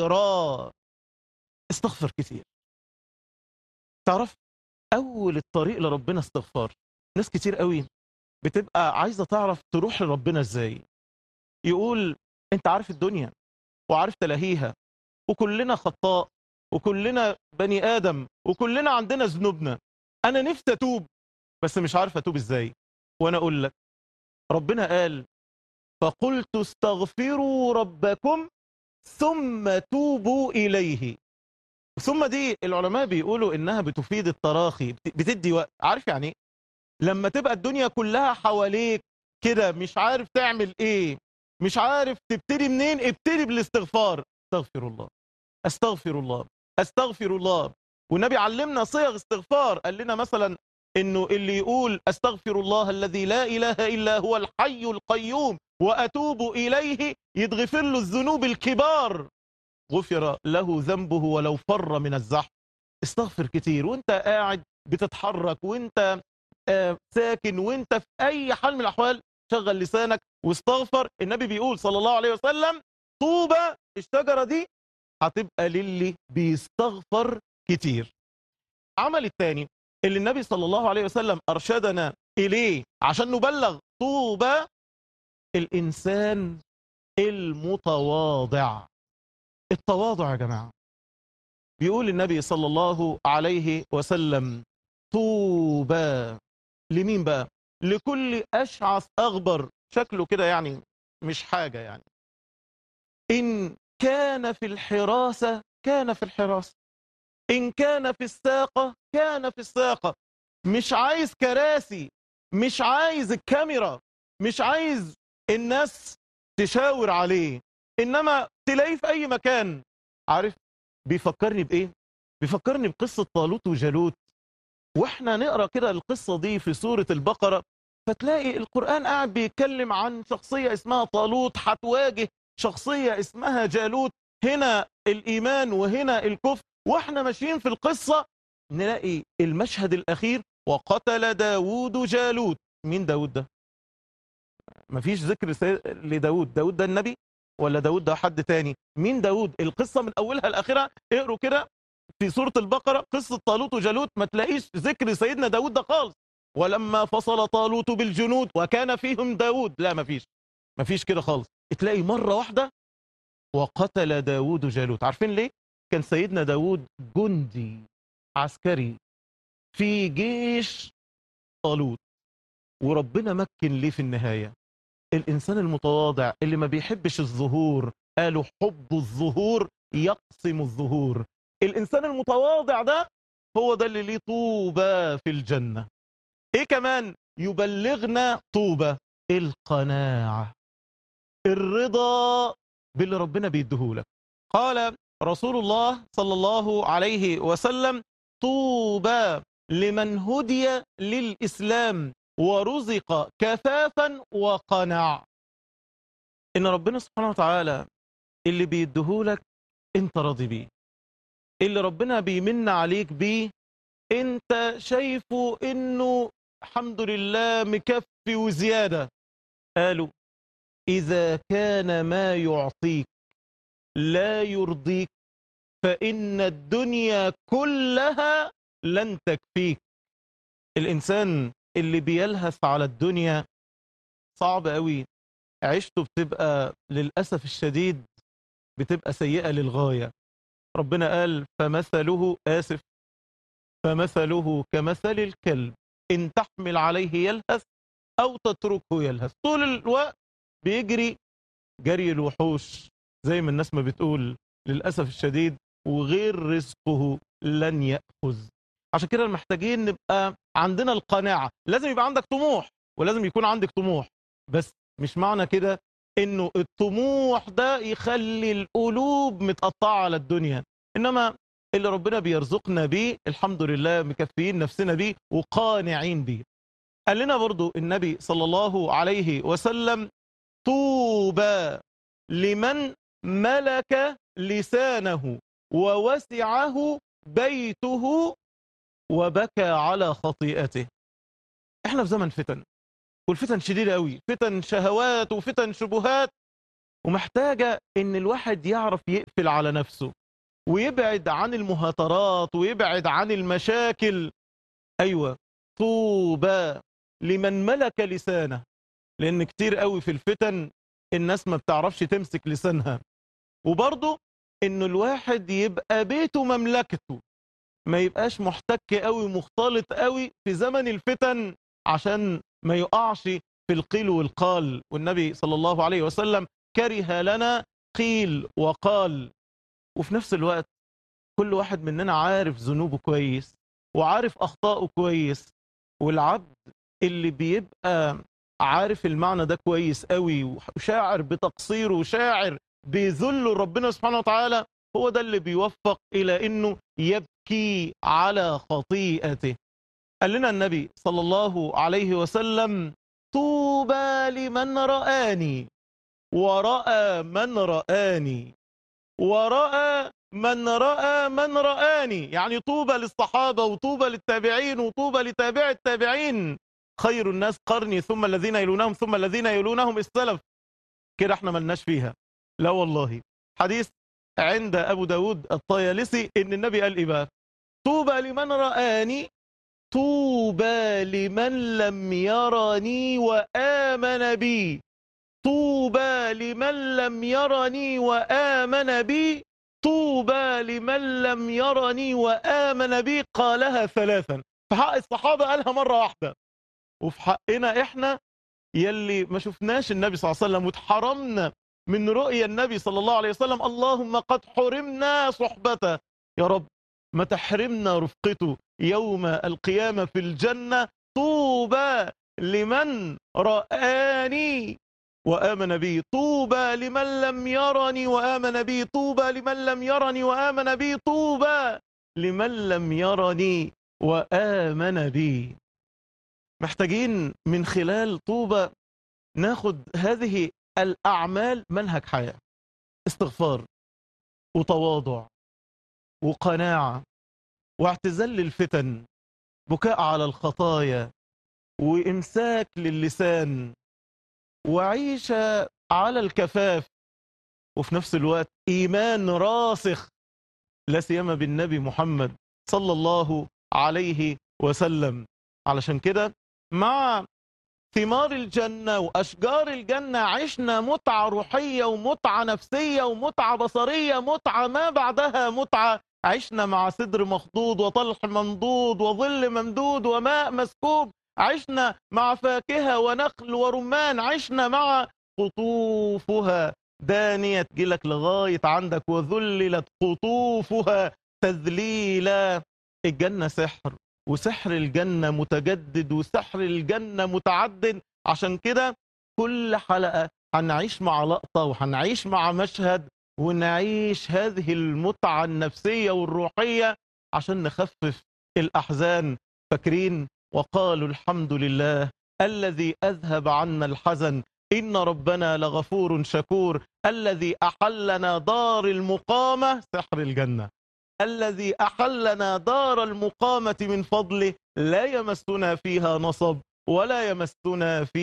كثيرا استغفر كثير تعرف اول الطريق لربنا استغفار ناس كتير قوي بتبقى عايزه تعرف تروح لربنا ازاي يقول انت عارف الدنيا وعارف تلاهيها وكلنا خطاء وكلنا بني ادم وكلنا عندنا ذنوبنا انا نفسي اتوب بس مش عارف اتوب ازاي وانا اقول لك ربنا قال فقلت استغفروا ربكم ثم توبوا اليه ثم دي العلماء بيقولوا انها بتفيد التراخي بتدي وقت عارف يعني ايه لما تبقى الدنيا كلها حواليك كده مش عارف تعمل ايه مش عارف تبتدي منين ابتدي بالاستغفار استغفر الله استغفر الله استغفر الله والنبي علمنا صيغ استغفار قال لنا مثلا انه اللي يقول استغفر الله الذي لا اله الا هو الحي القيوم واتوب اليه يتغفر له الذنوب الكبار غفر له ذنبه ولو فر من الزحف استغفر كتير وانت قاعد بتتحرك وانت آه ساكن وانت في اي حال من الاحوال شغل لسانك واستغفر النبي بيقول صلى الله عليه وسلم طوبى الشجره دي هتبقى للي بيستغفر كتير عمل الثاني اللي النبي صلى الله عليه وسلم ارشدنا اليه عشان نبلغ طوبى الانسان المتواضع التواضع يا جماعه بيقول النبي صلى الله عليه وسلم طوبى لمين بقى لكل اشعث اغبر شكله كده يعني مش حاجه يعني ان كان في الحراسه كان في الحراسه ان كان في الساقه كان في الساقه مش عايز كراسي مش عايز الكاميرا مش عايز الناس تشاور عليه انما تلاقيه في اي مكان عارف بيفكرني بايه بيفكرني بقصه طالوت وجالوت واحنا نقرا كده القصه دي في سوره البقره فتلاقي القران قاعد بيتكلم عن شخصيه اسمها طالوت هتواجه شخصيه اسمها جالوت هنا الايمان وهنا الكفر واحنا ماشيين في القصه نلاقي المشهد الاخير وقتل داوود جالوت مين داوود ده مفيش ذكر لداوود داوود ده النبي ولا داود ده حد تاني مين داود القصة من أولها لآخرها اقروا كده في سورة البقرة قصة طالوت وجالوت ما تلاقيش ذكر سيدنا داود ده خالص ولما فصل طالوت بالجنود وكان فيهم داود لا ما فيش ما فيش كده خالص تلاقي مرة واحدة وقتل داود جالوت عارفين ليه كان سيدنا داود جندي عسكري في جيش طالوت وربنا مكن ليه في النهايه الإنسان المتواضع اللي ما بيحبش الظهور قالوا حب الظهور يقسم الظهور الإنسان المتواضع ده هو ده اللي ليه طوبى في الجنة إيه كمان يبلغنا طوبى القناعة الرضا باللي ربنا بيديهولك قال رسول الله صلى الله عليه وسلم طوبى لمن هدي للإسلام ورزق كفافا وقنع ان ربنا سبحانه وتعالى اللي بيديهولك انت راضي بيه اللي ربنا بيمن عليك بيه انت شايفه انه الحمد لله مكفي وزياده قالوا اذا كان ما يعطيك لا يرضيك فان الدنيا كلها لن تكفيك الانسان اللي بيلهث على الدنيا صعب قوي عيشته بتبقى للأسف الشديد بتبقى سيئة للغاية ربنا قال فمثله آسف فمثله كمثل الكلب إن تحمل عليه يلهث أو تتركه يلهث طول الوقت بيجري جري الوحوش زي ما الناس ما بتقول للأسف الشديد وغير رزقه لن يأخذ عشان كده محتاجين نبقى عندنا القناعة لازم يبقى عندك طموح ولازم يكون عندك طموح بس مش معنى كده انه الطموح ده يخلي القلوب متقطعة على الدنيا انما اللي ربنا بيرزقنا بيه الحمد لله مكفيين نفسنا بيه وقانعين بيه قال لنا برضو النبي صلى الله عليه وسلم طوبى لمن ملك لسانه ووسعه بيته وبكى على خطيئته احنا في زمن فتن والفتن شديدة قوي فتن شهوات وفتن شبهات ومحتاجة ان الواحد يعرف يقفل على نفسه ويبعد عن المهاترات ويبعد عن المشاكل ايوه طوبى لمن ملك لسانه لان كتير قوي في الفتن الناس ما بتعرفش تمسك لسانها وبرضه انه الواحد يبقى بيته مملكته ما يبقاش محتك قوي مختلط قوي في زمن الفتن عشان ما يقعش في القيل والقال والنبي صلى الله عليه وسلم كره لنا قيل وقال وفي نفس الوقت كل واحد مننا عارف ذنوبه كويس وعارف أخطائه كويس والعبد اللي بيبقى عارف المعنى ده كويس قوي وشاعر بتقصيره وشاعر بذل ربنا سبحانه وتعالى هو ده اللي بيوفق إلى أنه يبكي على خطيئته قال لنا النبي صلى الله عليه وسلم طوبى لمن رآني ورأى من رآني ورأى من رأى من رآني يعني طوبى للصحابة وطوبى للتابعين وطوبى لتابع التابعين خير الناس قرني ثم الذين يلونهم ثم الذين يلونهم السلف كده احنا ملناش فيها لا والله حديث عند أبو داود الطيالسي إن النبي قال إيه بقى طوبى لمن رآني طوبى لمن لم يرني وآمن بي طوبى لمن لم يرني وآمن بي طوبى لمن لم يرني وآمن بي قالها ثلاثا في حق الصحابة قالها مرة واحدة وفي حقنا احنا يلي ما شفناش النبي صلى الله عليه وسلم واتحرمنا من رؤيا النبي صلى الله عليه وسلم اللهم قد حرمنا صحبته يا رب ما تحرمنا رفقته يوم القيامة في الجنة طوبى لمن رآني وآمن بي طوبى لمن لم يرني وآمن بي طوبى لمن لم يرني وآمن بي طوبى لمن لم يرني وآمن بي محتاجين من خلال طوبى ناخد هذه الأعمال منهج حياة استغفار وتواضع وقناعة واعتزال للفتن بكاء على الخطايا وإمساك للسان وعيشة على الكفاف وفي نفس الوقت إيمان راسخ لا سيما بالنبي محمد صلى الله عليه وسلم علشان كده مع ثمار الجنة وأشجار الجنة عشنا متعة روحية ومتعة نفسية ومتعة بصرية متعة ما بعدها متعة عشنا مع سدر مخضود وطلح منضود وظل ممدود وماء مسكوب عشنا مع فاكهة ونخل ورمان عشنا مع قطوفها دانية تجيلك لغاية عندك وذللت قطوفها تذليلا الجنة سحر وسحر الجنة متجدد وسحر الجنة متعدد عشان كده كل حلقة هنعيش مع لقطة وهنعيش مع مشهد ونعيش هذه المتعة النفسية والروحية عشان نخفف الأحزان فاكرين وقالوا الحمد لله الذي أذهب عنا الحزن إن ربنا لغفور شكور الذي أحلنا دار المقامة سحر الجنة الذي أحلنا دار المقامة من فضله لا يمسنا فيها نصب ولا يمسنا فيها